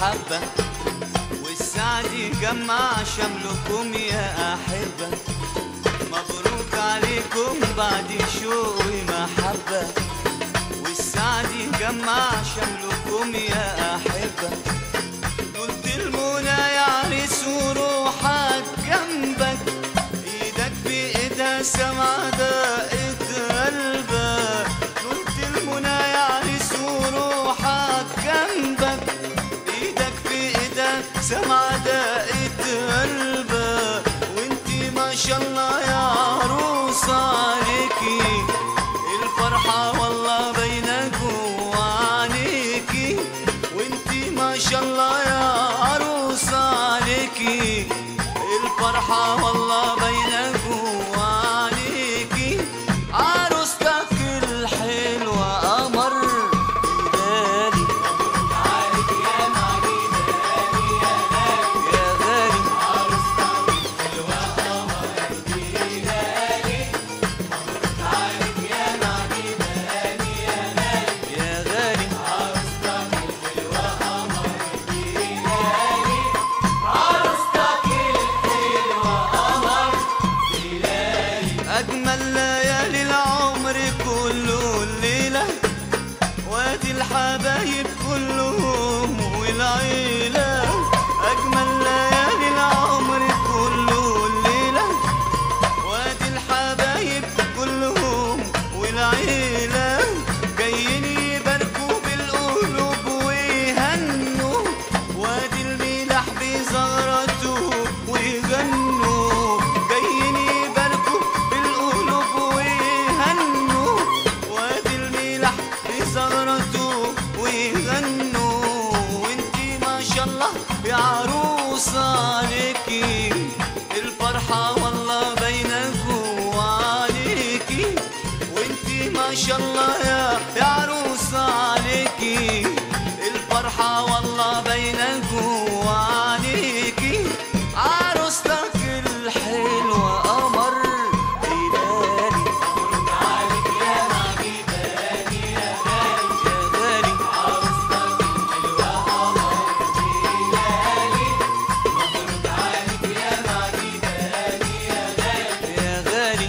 محبة والسعد يجمع شملكم يا أحبة مبروك عليكم بعد شوق ومحبة والسعد يجمع شملكم يا أحبة قلت المنى يا عريس وروحك جنبك ايدك بايدها سمع دقة قلبك قلت المنى يا عريس وروحك جنبك ايدك بايدها سمع دقة قلبك وانتي ما شاء الله يا عروسة عليكي الفرحة والله بينك وعليكي وانتي ما شاء الله يا عروسة عليكي الفرحة والله بينك وعليكي عروستك الحلوة قمر هلالي يا غالي يا غالي أجمل ليالي العمر كله الليلة وادي الحبايب كلهم والعيلة أجمل ليالي العمر كله الليلة وادي الحبايب كلهم والعيلة جايين يباركوا بالقلوب ويهنوا وادي الملاح بزغرته ويغنوا جايين يباركوا بالقلوب ويهنوا وادي الملاح بزغرته ويغنوا وانتي ما شاء الله يا عروسة عليكي الفرحة والله بينك وعليكي وانتي ما شاء الله يا يا عروسة عليكي الفرحة والله بينك وعليكي عروستك الحلوة قمر هلالي يا غالي يا غالي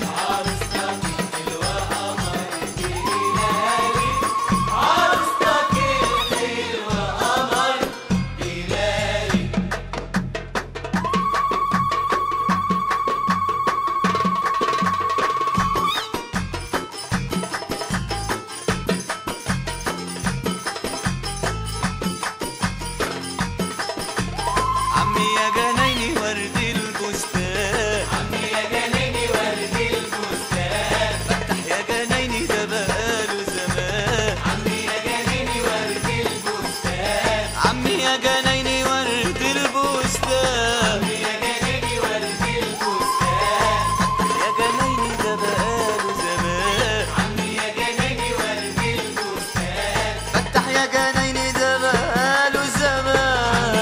عمي يا جنايني ورد البستان عمي يا جنايني ورد البستان فتح يا جنايني ده بقاله زمان عمي يا جنايني ورد البستان عمي يا جنايني ورد البستان عمي يا جنايني ورد البستان فتح يا جنايني ده بقاله زمان عمي يا جنايني ورد البستان فتح يا جنايني ده بقاله زمان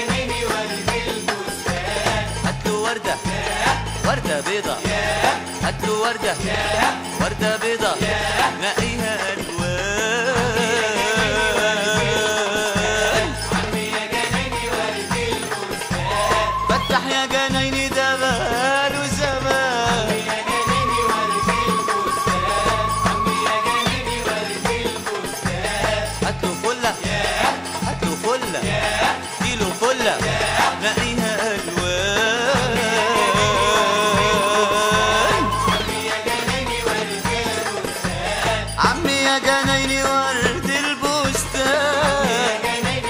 هاتلو وردة وردة بيضة هاتلو وردة وردة بيضة نقيها ألوان فتح يا جنايني ده بقاله زمان هاتلو فلة هاتلو فلة كيلو فلة نقيها ألوان عمي يا جنايني ورد البستان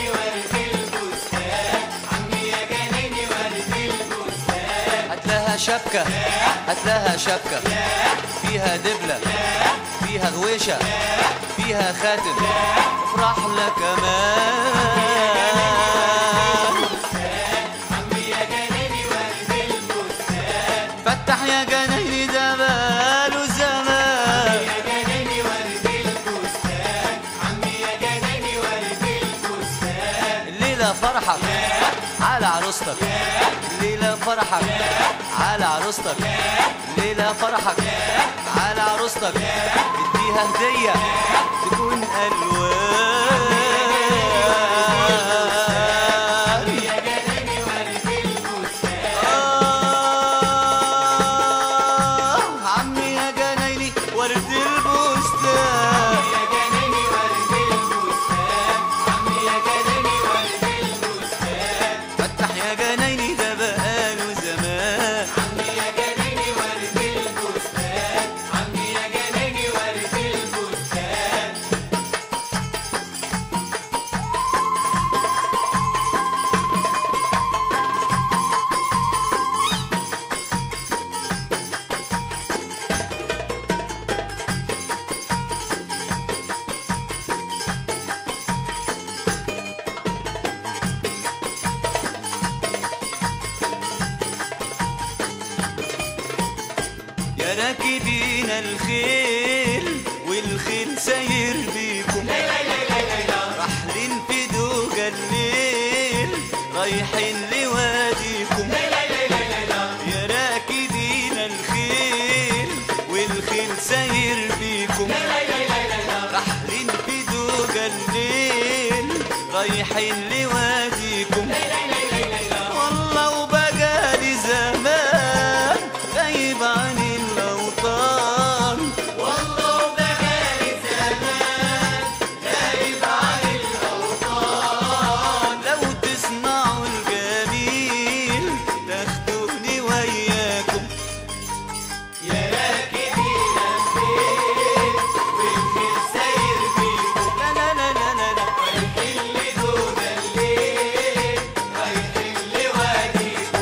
هتلاها شبكة هتلاها شبكة فيها دبلة فيها غويشة فيها خاتم افرح لك كمان فتح يا جنايني ده بقاله زمان الليلة فرحك على عروستك الليلة فرحك على عروستك الليلة فرحك على عروستك اديها هدية تكون ألوان بينا الخيل والخيل ساير بيكم راحلين في دوجة الليل رايحين لواديكم يا راكبين الخيل والخيل ساير بيكم راحلين في دوجة الليل رايحين لواديكم والله وبقالي زمان غايب عن الأوطان والله وبقالي زمان غايب عن الأوطان لو تسمعوا الجميل تاخدوني وياكم يا راكبين الخيل والخيل ساير بيكم لا لا لا لا لا لا رايحين لدود الليل رايحين لواديكم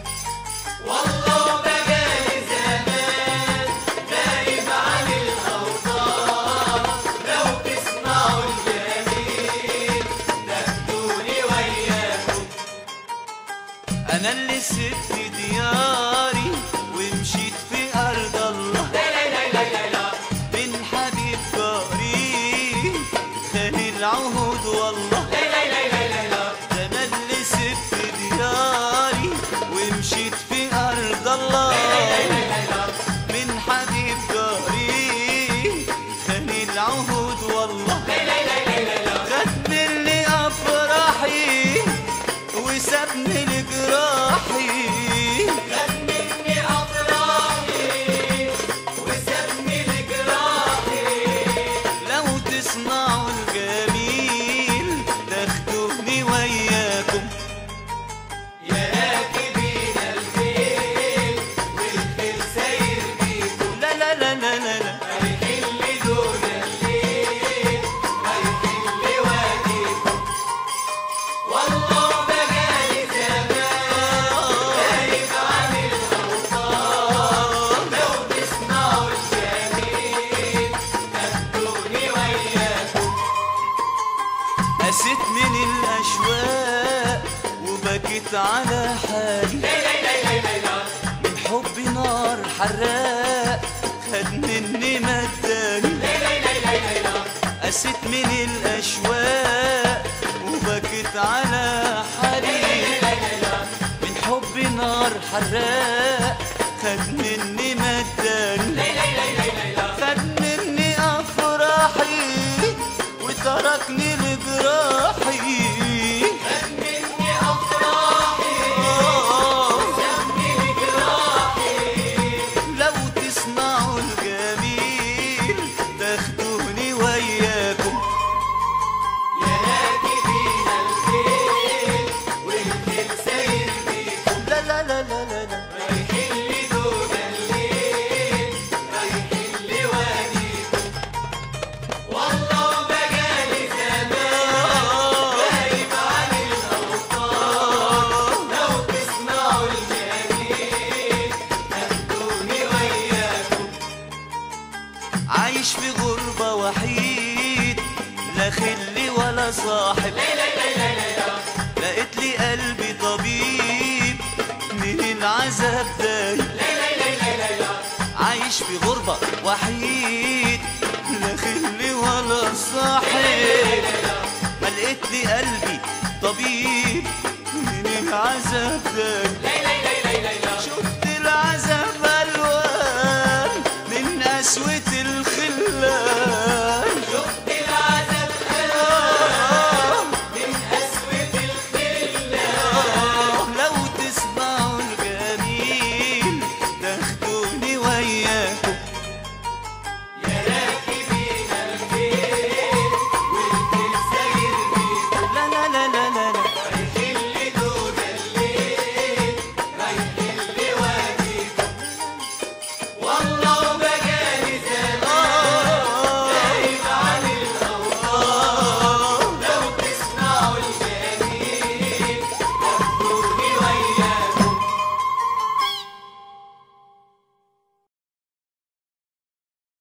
والله بقالي زمان غايب عن الأوطان لو تسمعوا الجميل تاخدوني وياكم أنا اللي سبت دياري ومشيت في أرض الله من حبيب جاري خالي العهود والله ده أنا اللي سبت دياري ومشيت في أرض الله من حبيب جاري خالي العهود والله خد مني أفراحي وسابني لجراحي خد مني أفراحي وسابني لجراحي لو تسمعوا الجميل تاخدوني وياكم يا راكبين الخيل والخيل ساير بيكم لا لا لا لا لا لا رايحين لدون الليل رايحين لواديكم والله بقالي زمان غايب عن الأوطان لو تسمعوا الجميل تاخدوني وياكم قست من الأشواق وبكيت على حالي من حب نار حراق خد مني مداني قست من الأشواق وبكيت على حالي من حب نار حراق خد مني مداني خد مني أفراحي وتركني لجراحي خد مني أفراحي وسابني لجراحي لو تسمعوا الجميل تاخدوني وياكم يا راكبين الخيل والخيل ساير بيكم لا لا لا لا لا لا رايحين لدود الليل رايحين لواديكم والله بقالي زمان غايب عن الأوطان لو تسمعوا الجميل تاخدوني وياكم عايش في غربة وحيد لا خل ولا صاحب لقيت لي قلبي طبيب من العذاب دايب عايش في غربة وحيد لا خل ولا صاحب ما لقيت لي قلبي طبيب من العذاب دايب